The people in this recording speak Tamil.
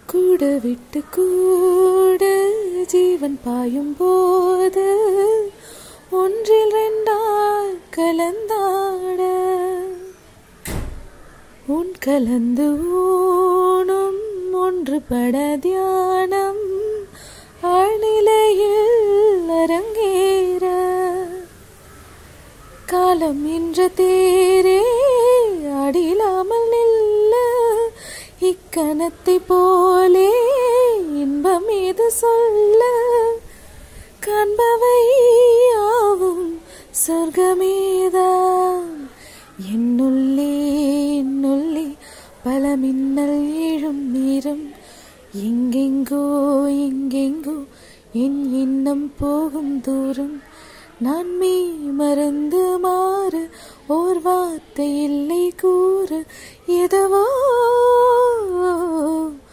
கூட விட்டு கூட ஜீவன் பாயும் போது ஒன்றில் ரெண்டாய் கலந்தாட உன் கலந்து ஊனும் ஒன்றுபட தியானம் ஆழ்நிலையில் அரங்கேற காலம் என்ற தேரே அடிலாமல் நில்ல இக்கணத்தை போலே இன்பம் ஏது சொல்ல காண்பவை யாவும் சொர்க்கமேதான் என்னுள்ளே என்னுள்ளே பல மின்னல் ஏழும் நேரம் எங்கெங்கோ எங்கெங்கோ என் எண்ணம் போகும் தூரம் நான் மே மறந்து மாற ஓர் வார்த்தை இல்லை கூற எதவோ